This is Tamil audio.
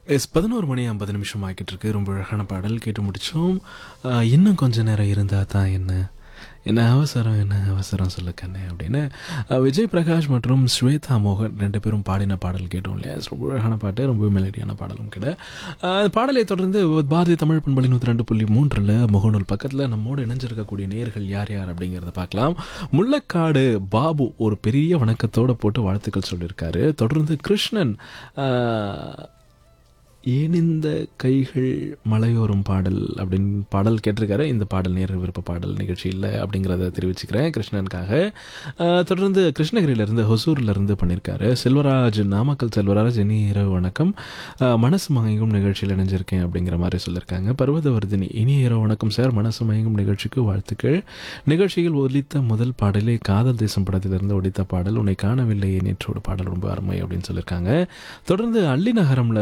எஸ் பதினோரு மணி ஐம்பது நிமிஷம் ஆகிட்டு இருக்கு ரொம்ப அழகான பாடல் கேட்டு முடித்தோம் இன்னும் கொஞ்ச நேரம் இருந்தால் தான் என்ன என்ன அவசரம் என்ன அவசரம் சொல்ல கண்ணே அப்படின்னு அஹ், விஜய் பிரகாஷ் மற்றும் ஸ்வேதா மோகன் ரெண்டு பேரும் பாடின பாடல் கேட்டோம் இல்லையா ரொம்ப அழகான பாட்டு ரொம்ப மெலடியான பாடலும் கூட அஹ், பாடலை தொடர்ந்து பாரதிய தமிழ் பண்பலி நூற்றி ரெண்டு புள்ளி மூன்றில் முகநூல் பக்கத்தில் நம்மோடு இணைஞ்சிருக்கக்கூடிய நேர்கள் யார் யார் அப்படிங்கிறத பார்க்கலாம் முள்ளக்காடு பாபு ஒரு பெரிய வணக்கத்தோடு போட்டு வாழ்த்துக்கள் சொல்லியிருக்காரு தொடர்ந்து கிருஷ்ணன் அஹ், ஏன் இந்த கைகள் மலையோரும் பாடல் அப்படின்னு பாடல் கேட்டிருக்காரு இந்த பாடல் நேர விருப்ப பாடல் நிகழ்ச்சி இல்லை அப்படிங்கிறத தெரிவிச்சுக்கிறேன் கிருஷ்ணனுக்காக ஆஹ், தொடர்ந்து கிருஷ்ணகிரியிலேருந்து ஹொசூர்லேருந்து பண்ணியிருக்காரு செல்வராஜ் நாமக்கல் செல்வராஜ் இனி இரவு வணக்கம் ஆஹ், மனசு மயங்கும் நிகழ்ச்சியில் இணைஞ்சிருக்கேன் அப்படிங்கிற மாதிரி சொல்லியிருக்காங்க பர்வதவர்தினி இனி இரவு வணக்கம் சார் மனசு மயங்கும் நிகழ்ச்சிக்கு வாழ்த்துக்கள் நிகழ்ச்சியில் ஒலித்த முதல் பாடலே காதல் தேசம் படத்திலிருந்து ஒலித்த பாடல் உன்னை காணவில்லையே நேற்றோடு பாடல் ரொம்ப அருமை அப்படின்னு சொல்லியிருக்காங்க தொடர்ந்து அள்ளி நகரம்ல